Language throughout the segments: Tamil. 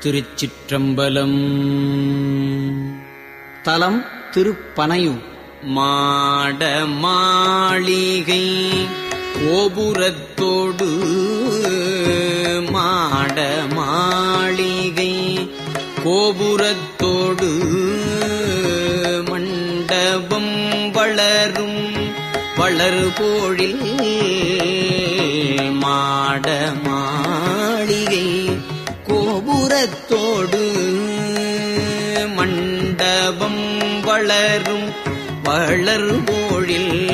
திருச்சிற்றம்பலம் தலம் திருப்பனையூர் மாட மாளிகை கோபுரத்தோடு மாட மாளிகை கோபுரத்தோடு மண்டபம் வளரும் வளர்போழில் மாட மாளிகை கோபுரத்தோடு மண்டபம் வளரும் வளர்போழில்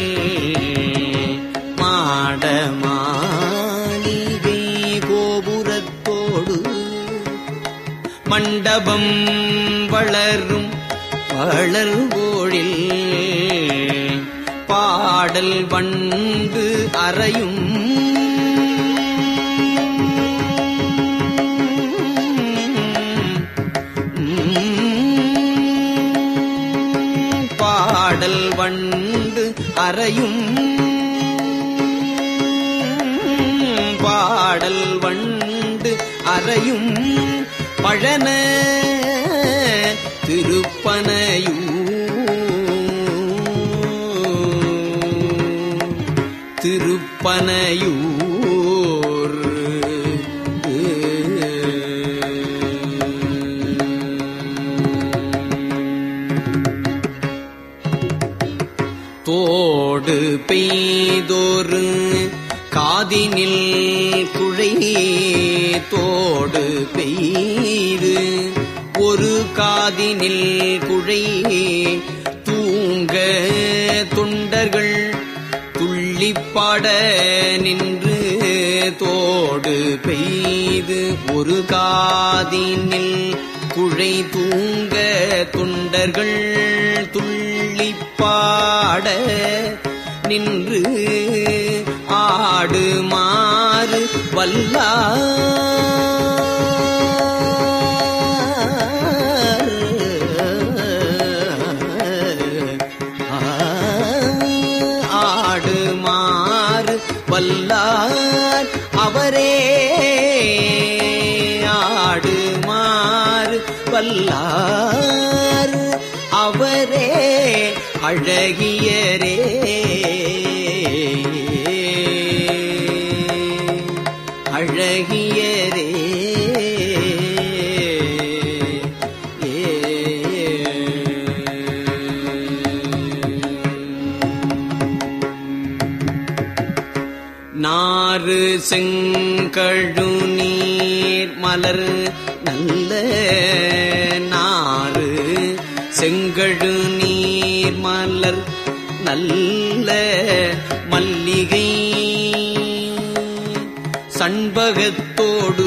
மாட மாளிகை கோபுரத்தோடு மண்டபம் வளரும் வளர்வோழில் பாடல் வண்டு அறையும் பாடல் வண்டு அறையும் பாடல் வண்டு அறையும் பழன திருப்பனையூ திருப்பனையூர் தோடு பெய்தொரு காதினில் குழை தோடு பெய்து ஒரு காதினில் குழை தூங்க தொண்டர்கள் துள்ளிப்பாட நின்று தோடு பெய்து ஒரு காதினில் குழை தூங்க தொண்டர்கள் துள்ளிப்பாட நின்று ஆடு மாறு வல்லார் ஆடு மாறு வல்லார் அவரே ஆடு மாறு வல்லார் அவரே அழகியரே அழகியரே நாறு செங்கழு நீர் மலர் நல்ல நாறு செங்கழு நீர் மலர் நல்ல மல்லிகை சண்பகத்தோடு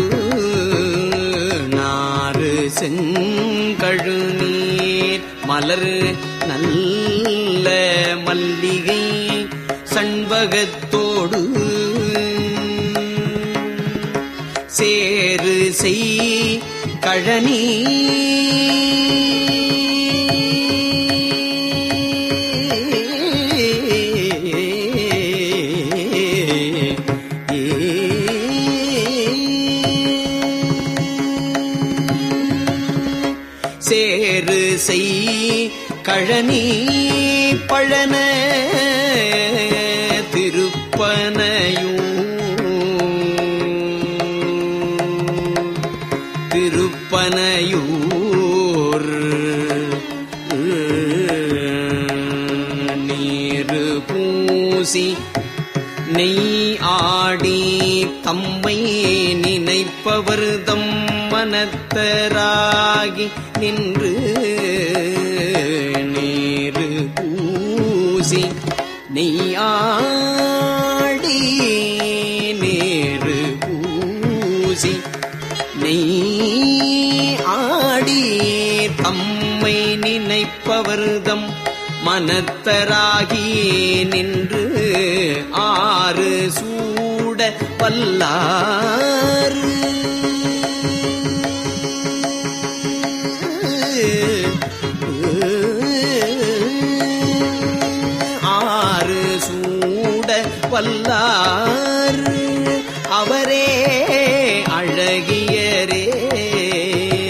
நாறு செங்கழு நீர் மலர் நல்ல மல்லிகை சண்பகத்தோடு சேரு செய் கழனி சேரு செய் கழனி பழன திருப்பனையூர் திருப்பனையூர் நீரு பூசி நெய் ஆடி தம்மை நினைப்பவர் தம் மனத்தராகி நின்று நீரு பூசி நெய்யாடி நேரு பூசி நெய் ஆடி தம்மை நினைப்பவர்தம் மனத்தராகி நின்று ஆறு சூட வல்லாறு ஆறு சூட வல்லார் அவரே அழகியரே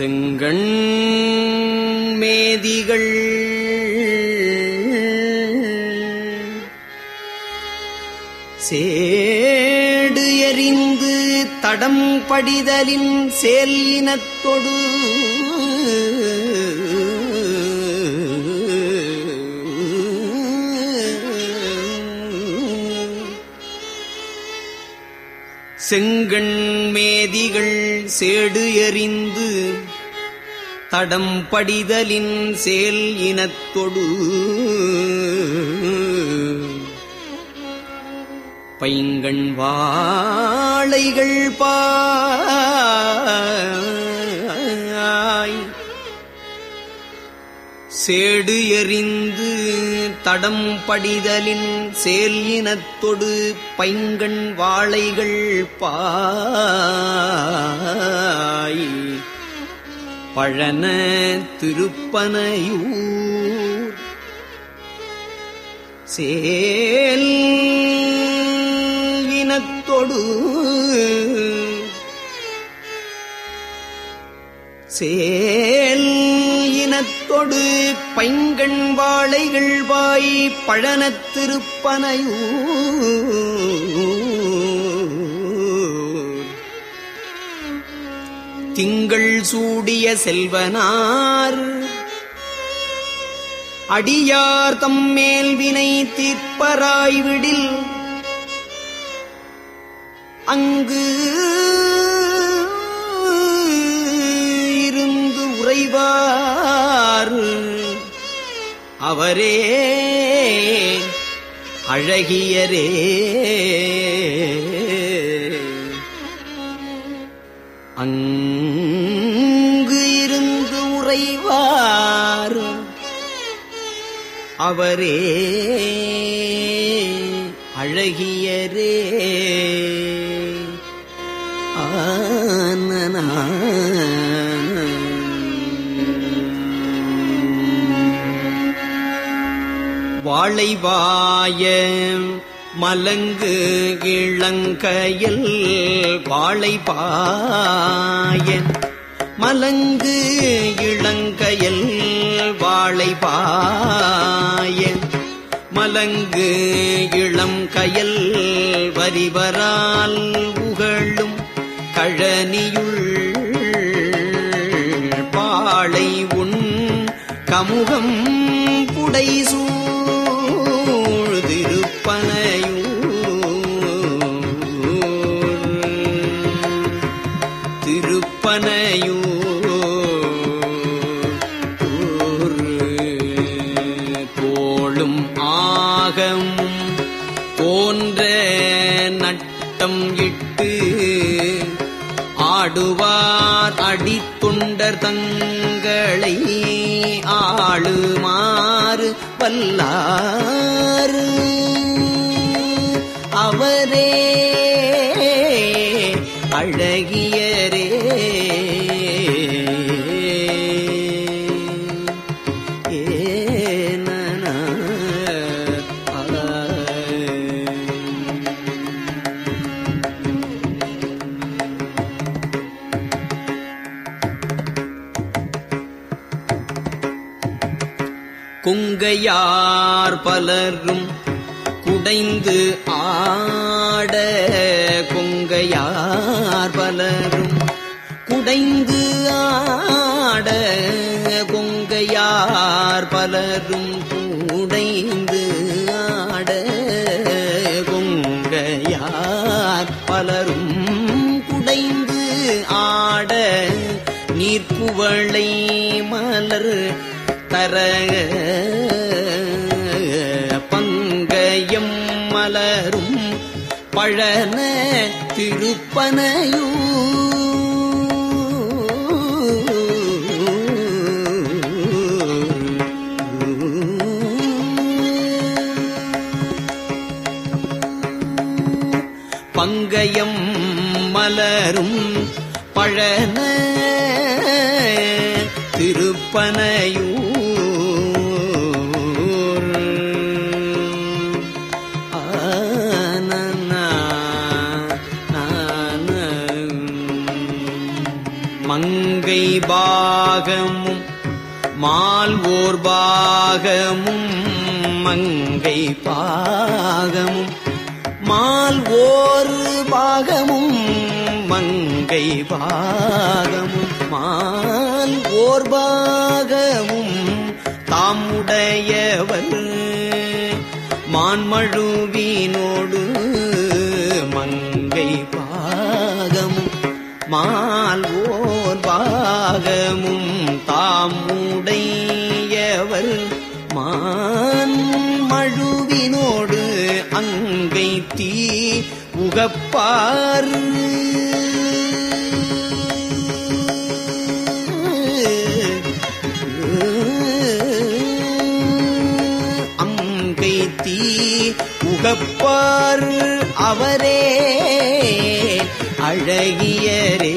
செங்கண் மேதிகள் சேடு எறிந்து தடம் படிதலின் சேல் இனத்தொடு செங்கண் மேதிகள் சேடு எறிந்து தடம் படிதலின் சேல் இனத்தொடு பைங்கண் வாழைகள் பாய் சேடு எறிந்து தடம் படிதலின் சேல் இனத்தொடு பைங்கண் வாழைகள் பாய் பழன திருப்பனையூர் சேல் இனத்தொடு சேல் இனத்தொடு பைங்கண் வாழைகள் வாய் பழனத்திருப்பனையூர் திங்கள் சூடிய செல்வனார் அடியார் தம்மேல் வினை தீர்ப்பராய்விடில் அங்கு இருந்து உறைவார் அவரே அழகியரே அங்கு இருந்து உறைவார் அவரே அழகியரே ஆனனா வாழைவாய மலங்கு இளங்கயல் வாழைபாய மலங்கு இளங்கயல் வாழைபாய மலங்கு இளம் கயல் வரிவரால் உகழும் கழனியுள் பாளை உன் கமுகம் புடை திருப்பனையூர் தோளும் ஆகமும் தோன்ற நட்டம் இட்டு ஆடுவார் அடித்தொண்டர் தங்களை ஆளுமாறு வல்லாறு அவரே அழகியரே ஏனனா குங்கையார் பலரும் குடைந்து ஆட கொங்கையார் பலரும் குடைந்து ஆட கொங்கையார் பலரும் குடைந்து ஆட கொங்கையார் பலரும் குடைந்து ஆட நீர்ப்புவளை மலர் தர பங்கயம் மலரும் பழன திருப்பனையூ பங்கயம் மலரும் பழன திருப்பனையூர் ஆனனா, நான. மங்க மங்கை பாகமும் மால்வோர் பாகமும் மங்கை பாகமும் மால்வோர் பாகமும் மங்கை பாகமும் மால் ஓர் பாகமும் தாமுடையவர் மான்மழுவினோடு மங்கை பாகமும் மால் ஓர் பாகமும் தாமுடையவர் மான் மழுவினோடு அங்கை தீ உகப்பார் அங்கை தீ உகப்பார் அவரே அழகியரே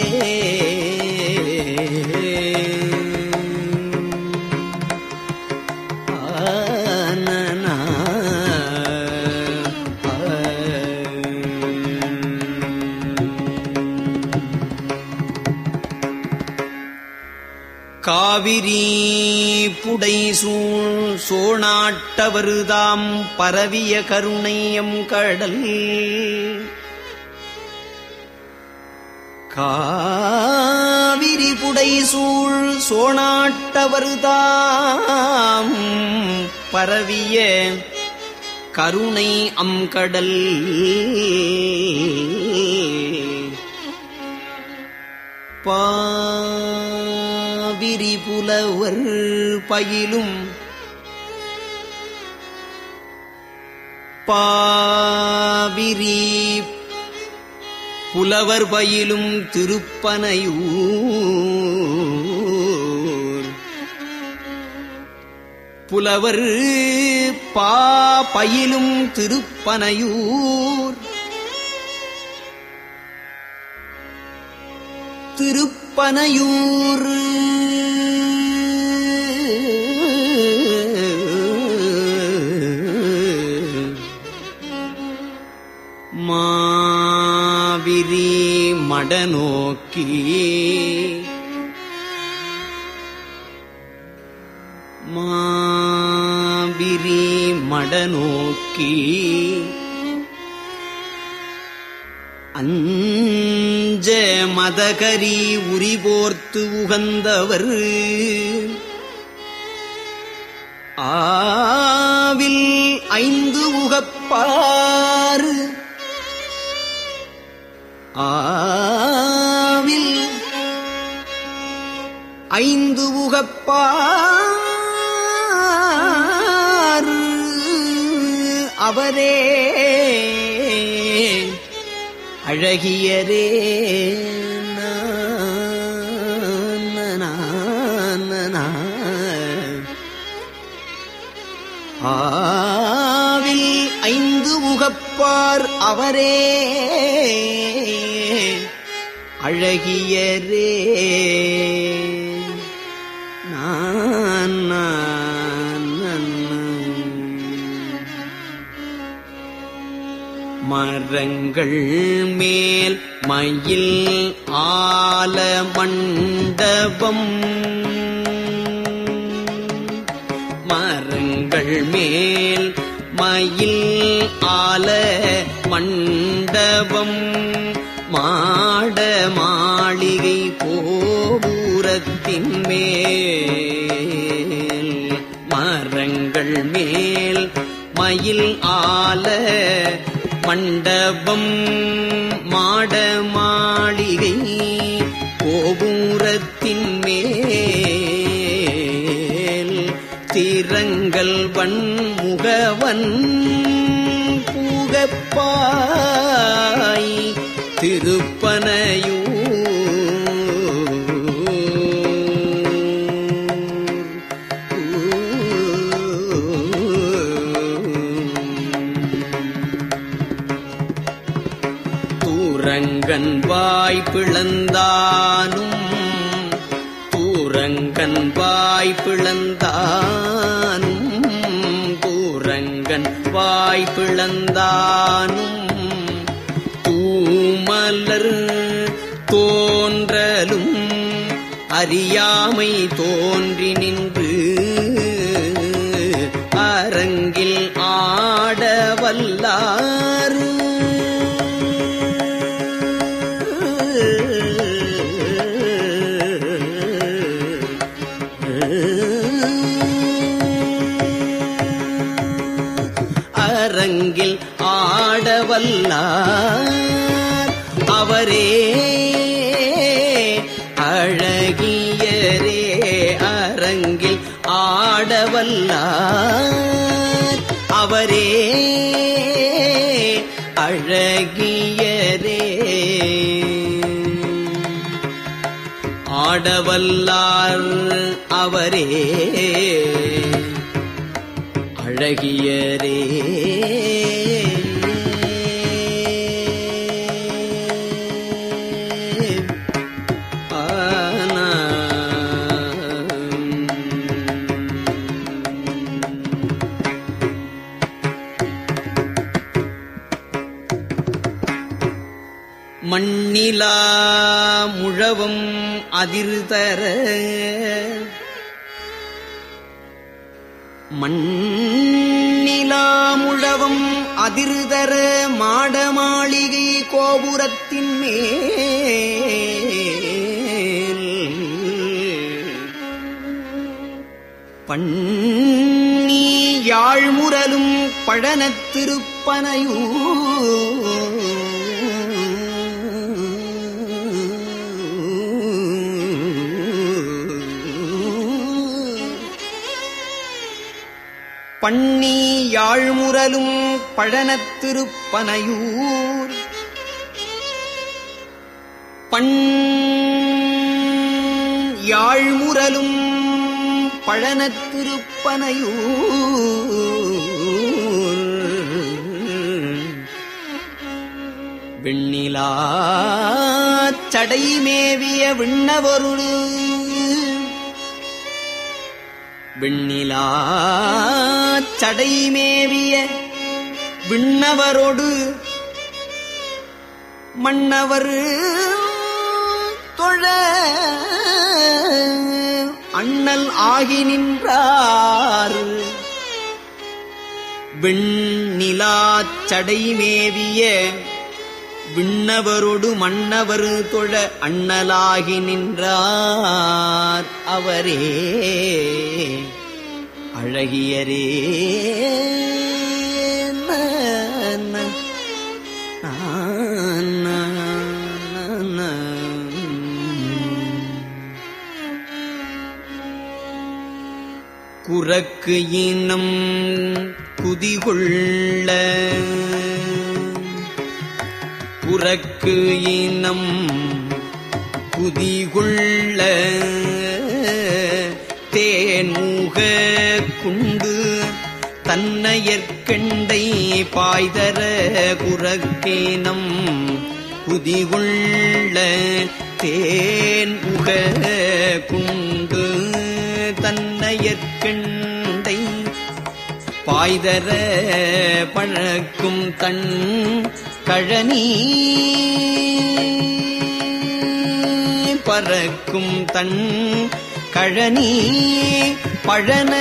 ஆனனா, காவிரி புடை சூழ் சோணாட்டவருதாம் பரவிய கருணையம் கடல் காவிரி புடை சூழ் சோணாட்டவருதாம் பரவிய கருணை அம்கடல் பாவிரி புலவர் பயிலும் பாவிரி புலவர் பயிலும் திருப்பனையூர் புலவர் பா பயிலும் திருப்பனையூர் திருப்பனையூர் மாவிரி மடநோக்கி மாவிரி மடநோக்கி அஞ்ச மதகரி உரிபோர்த்து உகந்தவர் ஆவில் ஐந்து உகப்பார் ஆவில் ஐந்து உகப்பார் அவரே அழகியரே ஆவில் ஐந்து உகப்பார் அவரே அழகியரே நான் நான், நான். மரங்கள் மேல் மயில் ஆல மண்டபம் மரங்கள் மேல் மயில் ஆல மண்டபம் மாட மாளிகை கோபுரத்தின் மேல் மரங்கள் மேல் மயில் ஆல மண்டபம் மாட மாளிகை கோபுரத்தின் மேல் திரங்கள் வன்முகவன் பூகப்பாய் தூரங்கன் வாய் பிளந்தானும் தூரங்கன் வாய் பிளந்தானும் தூரங்கன் வாய் பிளந்தானும் தூமலர் தோன்றலும் அறியாமை தோன்றி நின்று அரங்கில் ஆடவல்லாறு அரங்கில் ஆடவல்லார் அவரே அழகியரே அரங்கில் ஆடவல்லார் அவரே அழகியரே ஆடவல்லார் அவரே அழகியரே ஆனா. மண்ணிலா முழவும் அதிர்தர மண்ணிலாமுழவம் அதிர்தர மாடமாளிகை கோபுரத்தின் மேல் பண்ணி யாழ்முரலும் பழனயூ பண்ணி யாழ்முரலும் பழனத்திருப்பனையூர் பண் யாழ்முரலும் பழனத்திருப்பனையூர் வெண்ணிலா சடை மேவிய விண்ணவருடு விண்ணிலா சடை மேவிய விண்ணவரோடு மன்னவர் தொழ அண்ணல் ஆகி நின்றார் வெண்ணிலாச் சடை மேவிய விண்ணவரொடு மன்னவர் தொழ அண்ணலாகி நின்றார் அவரே அழகியரே ந, ந, நா, நா, நா, நா. குரக்கு இனம் குதிகொள்ள புறக்கு இனம் குதிகொள்ள தேன்முக குண்டு தன்னையற்கண்டை பாய்தர குரக்கேனம் குதிகொள்ள தேன்முக குண்டு தன்னையற்கண்டை பாய்தர பழக்கும் தன் கழனி பறக்கும் தன் கழனி பழன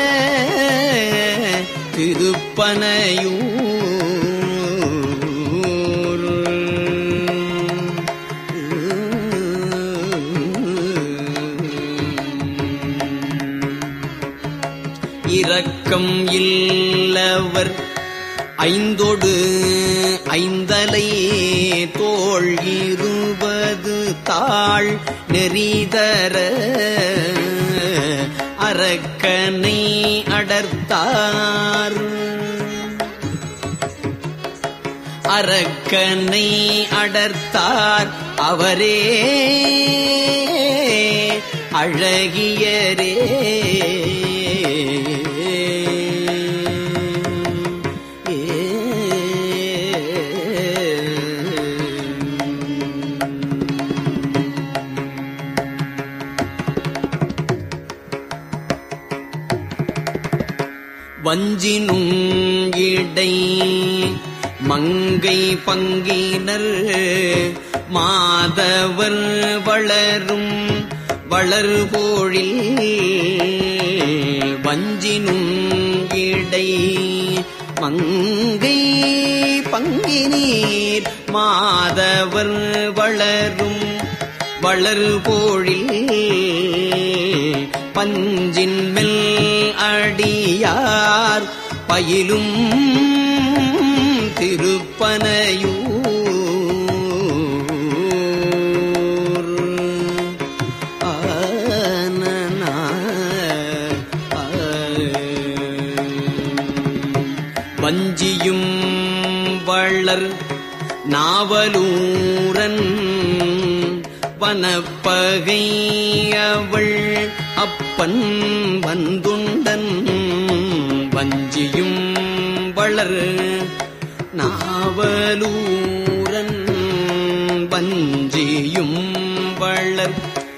திருப்பனையூர் இரக்கம் இல்லவர் ஐந்தொடு ஐந்தலை தோள் இருபது தாள் நெறிதர அரக்கனை அடர்த்தார் அரக்கனை அடர்த்தார் அவரே அழகியரே வஞ்சினும் இடை மங்கை பங்கினர் மாதவர் வளரும் வளர்போழில் வஞ்சினும் இடை மங்கை பங்கினீர் மாதவர் வளரும் வளர்போழில் பஞ்சின் மெல் அடியார் பயிலும் திருப்பனையூர் ஆனனா, ஆ. வஞ்சியும் வள்ளர் நாவலூரன் வனப்பகை அவள் அப்பன் வந்துண்டன் வஞ்சியும் வளர் நாவலூரன் வஞ்சியும் வளர்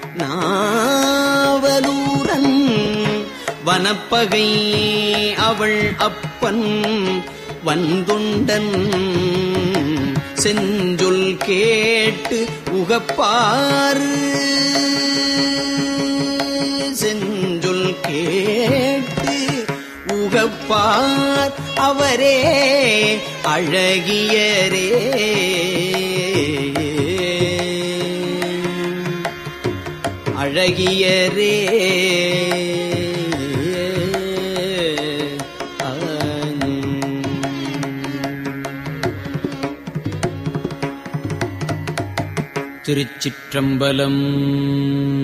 நாவலூரன் வனப்பகை அவள் அப்பன் வந்துண்டன் செஞ்சொல் கேட்டு உகப்பாறு செஞ்சொல் கேட்டு உகப்பார் அவரே அழகியரே அழகியரே திருச்சிற்றம்பலம்